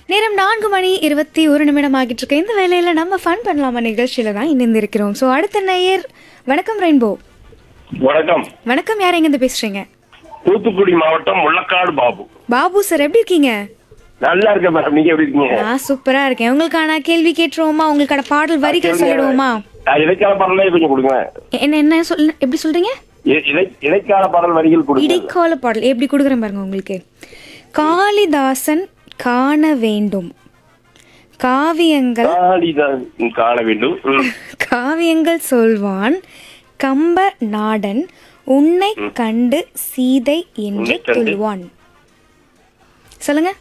நேரம் நான்கு மணி இருபத்தி ஒரு நிமிடம் ஆகிட்டு இருக்கு இந்த வேலையில நம்ம ஃபன் பண்ணலாமா நிகழ்ச்சியில தான் இணைந்து இருக்கிறோம் ஸோ அடுத்த நேயர் வணக்கம் ரெயின்போ வணக்கம் வணக்கம் யார் எங்கேருந்து பேசுறீங்க தூத்துக்குடி மாவட்டம் முள்ளக்காடு பாபு பாபு சார் எப்படி இருக்கீங்க நல்லா இருக்கேன் மேடம் நீங்க எப்படி இருக்கீங்க நான் சூப்பரா இருக்கேன் உங்களுக்கான கேள்வி கேட்டுருவோமா உங்களுக்கான பாடல் வரிகள் சொல்லிடுவோமா ஆ, இடைக்கால பாடலே கொஞ்சம் கொடுங்க என்ன என்ன சொல் எப்படி சொல்றீங்க இ- இடை- இடைக்கால பாடல் வரிகள் கொடுங்க இடைக்கால பாடல் எப்படி கொடுக்குறேன் பாருங்க உங்களுக்கு காளிதாசன் காண வேண்டும் காவியங்கள் காளிதான் காண வேண்டும் ம். காவியங்கள் சொல்வான் கம்ப நாடன் உன்னை கண்டு சீதை என்று உன்னை கண்டு? சொல்வான் சொல்லுங்க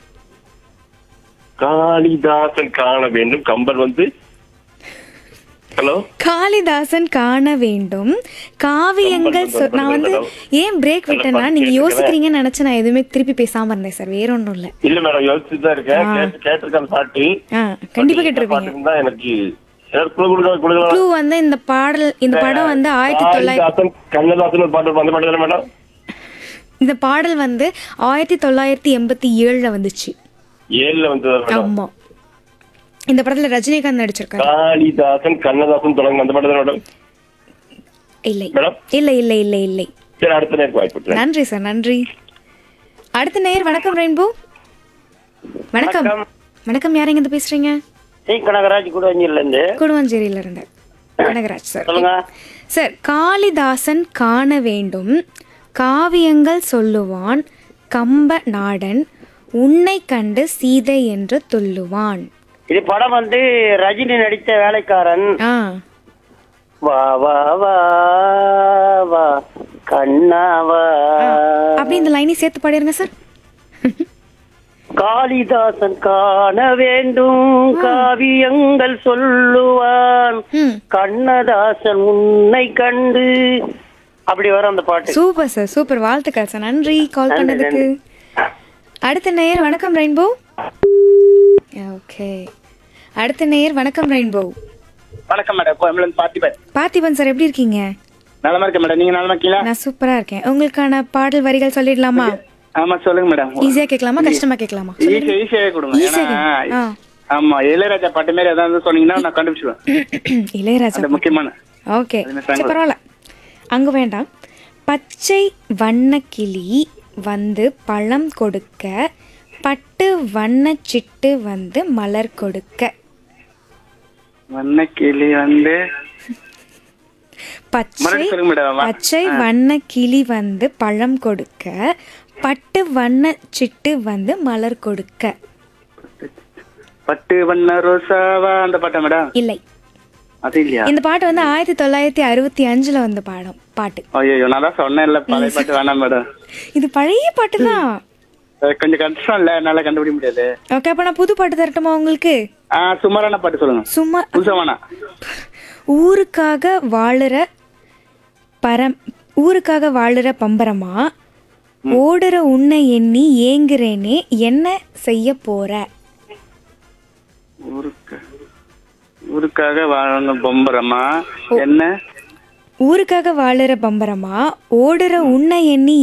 காளிதாசன் காண வேண்டும் கம்பர் வந்து ஹலோ காளிதாசன் காண வேண்டும் காவியங்கள் சொ- நான் வந்து ஏன் பிரேக் விட்டேன்னா நீங்க யோசிக்கிறீங்கன்னு நினைச்சு நான் எதுவுமே திருப்பி பேசாம இருந்தேன் சார் வேற ஒன்றும் இல்ல இல்ல மேடம் யோசிச்சுட்டு தான் இருக்கேன் கேட்டு கேட்டிருக்கேன் அந்த பாட்டு ஆ கண்டிப்பா என்ன கேட்டிருப்பீங்க பாட்டுன்னு தான் எனக்கு ஏதாவது குழு கொடுக்க கொடுக்கலாம் க்ளூ வந்து இந்த பாடல் இந்த படம் வந்து ஆயிரத்தி தொள்ளாயிரத்தி காளிதாசன் கண்ணதாசன் ஒரு பாட்டு அந்த பாட்டு தானே மேடம் இந்த பாடல் வந்து ஆயிரத்தி தொள்ளாயிரத்தி எண்பத்தி ஏழுல வந்துச்சு ஏழுல வந்து மேடம் ஆமா இந்த படத்துல ரஜினிகாந்த் நடிச்சிருக்காரு காளிதாசன் கண்ணதாசன் தொடங்க அந்த பாட்டு தானே மேடம் இல்லை மேடம் இல்லை இல்லை இல்லை இல்லை சரி அடுத்த நேரம் வாய்ப்பு நன்றி சார் நன்றி அடுத்த நேயர் வணக்கம் ரெயின்போ வணக்கம் வணக்கம் யார் எங்க பேசுறீங்க சி கனகராஜ் குடவஞ்சில இருந்து குடுவஞ்சேரியில இருந்து கனகராஜ் சார் சொல்லுங்க சார் காளிதாசன் காண வேண்டும் காவியங்கள் சொல்லுவான் கம்ப நாடன் உன்னை கண்டு சீதை என்று துள்ளுவான் இது படம் வந்து ரஜினி நடித்த வேலைக்காரன் ஆ வா வா வா வா கண்ணா வா அப்படி இந்த லைனை சேர்த்து பாடிருங்க சார் காளிதாசன் காண வேண்டும் காவியங்கள் சொல்லுவான் ம் கண்ணதாசன் உன்னை கண்டு அப்படி வரும் அந்த பாட்டு சூப்பர் சார் சூப்பர் வாழ்த்துக்கள் சார் நன்றி கால் பண்ணதுக்கு அடுத்த நேயர் வணக்கம் ரெயின்போ ஓகே அடுத்த நேயர் வணக்கம் ரெயின்போ வணக்கம் மேடம் கோயம்புல பார்த்திபன் பார்த்திபன் சார் எப்படி இருக்கீங்க நலமா இருக்க மேடம் நீங்க நலமா இருக்கீங்களா நான் சூப்பரா இருக்கேன் உங்களுக்கான பாடல் வரிகள் சொல்லிடலாமா ஆமா சொல்லுங்க மேடம் ஈஸியா கேட்கலாமா கஷ்டமா கேட்கலாமா ஈஸியா ஈஸியாவே கொடுங்க ஈஸியா ஏன்னா ஆ ஆமா இளையராஜா பாட்டு மாதிரி ஏதாவது சொன்னீங்கன்னா நான் கண்டுபிடிச்சிடுவேன் இளையராஜா அது முக்கியமான ஓகே அது என்ன சரி பரவாயில்ல அங்க வேண்டாம் பச்சை வண்ணக்கிளி வந்து பழம் கொடுக்க பட்டு வண்ணச் சிட்டு வந்து மலர் கொடுக்க வண்ணக்கிளி வந்து பச்சை மறுபடியும் சொல்லுங்க மேடம் பச்சை வண்ண கிளி வந்து பழம் கொடுக்க பட்டு வண்ண சிட்டு வந்து மலர் கொடுக்க பட்டு வண்ண ரோசாவா அந்த பாட்டா மேடம் இல்லை அது இல்லையா இந்த பாட்டு வந்து ஆயிரத்தி தொள்ளாயிரத்தி அறுபத்தி அஞ்சுல வந்த பாடம் பாட்டு ஐயோ நான் தான் சொன்னேன் இல்ல பழைய பாட்டு வேணாம் மேடம் இது பழைய பாட்டு தான் அஹ் கொஞ்சம் கஷ்டம் இல்ல என்னால கண்டுபிடிக்க முடியாது ஓகே அப்ப நான் புது பாட்டு தரட்டுமா உங்களுக்கு ஆ சுமாரான பாட்டு சொல்லுங்க சும்மா புதுசா வேணாம் ஊருக்காக வாழுற பரம் ஊருக்காக வாழுற பம்பரமா ஓடுற உன்னை எண்ணி ஏங்குறேனே என்ன செய்ய போற ஊருக்கு ஊருக்காக வாழணும் பொம்பரமா என்ன ஊருக்காக வாழுற பம்பரமா ஓடுற உன்னை எண்ணி